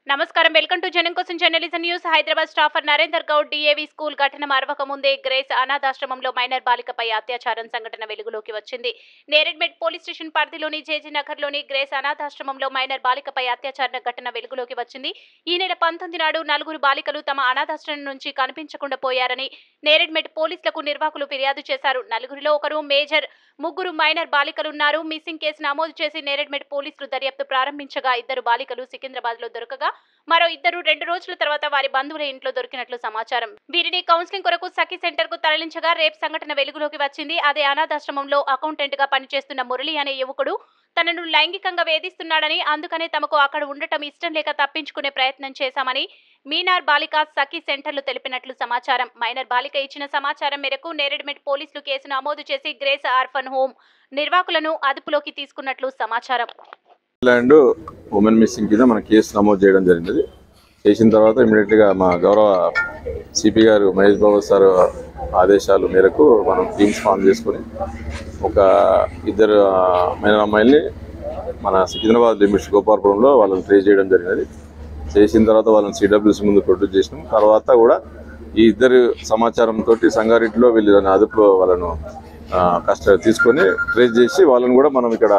నమస్కారం welcome to Janam Kosam journalism news Hyderabad staffer Narender Goud DAV school ఘటన మరవక ముందే గ్రేస్ అనాథాశ్రమంలో మైనర్ బాలికపై అత్యాచారం సంఘటన వెలుగులోకి వచ్చింది నేరెడ్మెట్ పోలీస్ స్టేషన్ పరిధిలోని జేజీ నగర్లోని గ్రేస్ అనాథాశ్రమంలో మైనర్ బాలికపై అత్యాచార ఘటన వెలుగులోకి వచ్చింది ఈ నెల పంతొమ్మిది నాడు నలుగురు బాలికలు తమ అనాథాశ్రమం నుంచి కనిపించకుండా పోయారని నేరెడ్మెట్ పోలీసులకు నిర్వాహకులు ఫిర్యాదు చేశారు నలుగురిలో ఒకరు మేజర్ ముగ్గురు మైనర్ బాలికలున్నారు మిస్సింగ్ కేసు నమోదు చేసి నేరెడ్మెట్ పోలీసులు దర్యాప్తు ప్రారంభించగా ఇద్దరు బాలికలు సికింద్రాబాద్ లో దొరకగా మరో ఇద్దరు రెండు రోజుల తర్వాత వారి బంధువుల ఇంట్లో దొరికినట్లు సమాచారం వీరిని కౌన్సిలింగ్ కొరకు సఖీ సెంటర్ కు తరలించగా రేప్ సంఘటన వెలుగులోకి వచ్చింది అదే అనాథాశ్రమంలో అకౌంటెంట్ గా పనిచేస్తున్న మురళి అనే యువకుడు తనను లైంగికంగా వేధిస్తున్నాడని అందుకనే తమకు అక్కడ ఉండటం ఇష్టం లేక తప్పించుకునే ప్రయత్నం చేశామని మీనార్ బాలిక సఖీ సెంటర్లు తెలిపినట్లు సమాచారం మైనర్ బాలిక ఇచ్చిన సమాచారం మేరకు నేరెడ్మెట్ పోలీసులు కేసు నమోదు చేసి గ్రేస్ ఆర్ఫన్ హోమ్ నిర్వాహకులను అదుపులోకి తీసుకున్నట్లు సమాచారం ల్యాండ్ ఉమెన్ మిస్సింగ్ కింద మన కేసు నమోదు చేయడం జరిగింది చేసిన తర్వాత ఇమీడియట్గా మా గౌరవ సిపి గారు మహేష్ బాబు సార్ ఆదేశాల మేరకు మనం టీమ్స్ ఫామ్ చేసుకొని ఒక ఇద్దరు ఆ, మైనర్ అమ్మాయిల్ని మన సికింద్రాబాద్ లిమిట్స్ గోపాలపురంలో వాళ్ళని ట్రేస్ చేయడం జరిగినది చేసిన తర్వాత వాళ్ళని సిడబ్ల్యూసి ముందు ప్రొడ్యూస్ చేసినాం తర్వాత కూడా ఈ ఇద్దరు సమాచారంతో సంగారెడ్డిలో వీళ్ళని అదుపులో వాళ్ళను ఆ, కష్ట తీసుకొని ట్రేస్ చేసి వాళ్ళని కూడా మనం ఇక్కడ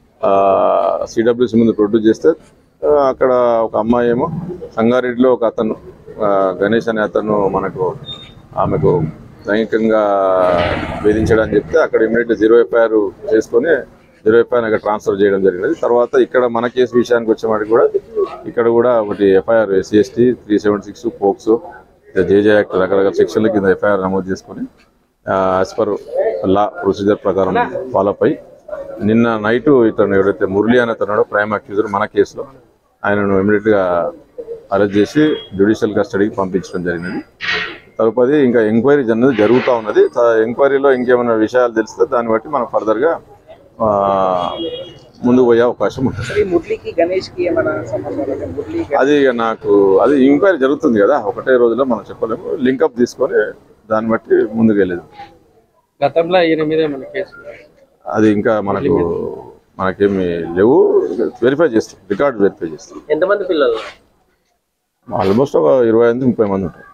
సిడబ్ల్యూసి ముందు ప్రొడ్యూస్ చేస్తే ఆ, అక్కడ ఒక అమ్మాయి ఏమో సంగారెడ్డిలో ఒక అతను ఆ, గణేష్ అనే అతను మనకు ఆమెకు లైంగికంగా వేధించడానికి చెప్తే అక్కడ ఇమీడియట్ జీరో ఎఫ్ఐఆర్ చేసుకొని జీరో ఎఫ్ఐఆర్ అక్కడ ట్రాన్స్ఫర్ చేయడం జరిగినది తర్వాత ఇక్కడ మన కేసు విషయానికి వచ్చేవాడికి కూడా ఇక్కడ కూడా ఒకటి FIR SC ST three seven six POCSO JJ act రకరకాల సెక్షన్ల కింద ఎఫ్ఐఆర్ నమోదు చేసుకొని యాజ్ పర్ లా ప్రొసీజర్ ప్రకారం ఫాలో అయి నిన్న నైట్ ఇతను ఎవరైతే మురళి అని అతను ప్రైమ్ అక్యూజర్ మన కేసులో ఆయనను ఇమీడియట్గా అరెస్ట్ చేసి జ్యుడిషియల్ కస్టడీకి పంపించడం జరిగినది తదుపరి ఇంకా ఎంక్వైరీ అనేది జరుగుతూ ఉన్నది త- ఎంక్వైరీలో ఇంకేమైనా విషయాలు తెలిస్తే దాన్ని బట్టి మనం ఫర్దర్గా ఆ, ముందుకు పోయే అవకాశం ఉంటుంది అసలు ఈ మురళికి గణేష్ కి ఏమైనా సంబంధం లేదా మురళి గణేష్ అది ఇక నాకు అది ఎంక్వైరీ జరుగుతుంది కదా ఒకటే రోజులో మనం చెప్పలేము లింకప్ తీసుకొని దాన్ని బట్టి ముందుకు వెళ్ళేది గతంలో ఈయన మీద మన కేసు అది ఇంకా మనకు మనకేమి లేవు వెరిఫై చేస్తాం రికార్డ్ వెరిఫై చేస్తాం ఎంతమంది పిల్లలు ఆల్మోస్ట్ ఒక ఇరవై ఐదు ముప్పై మంది ఉంటారు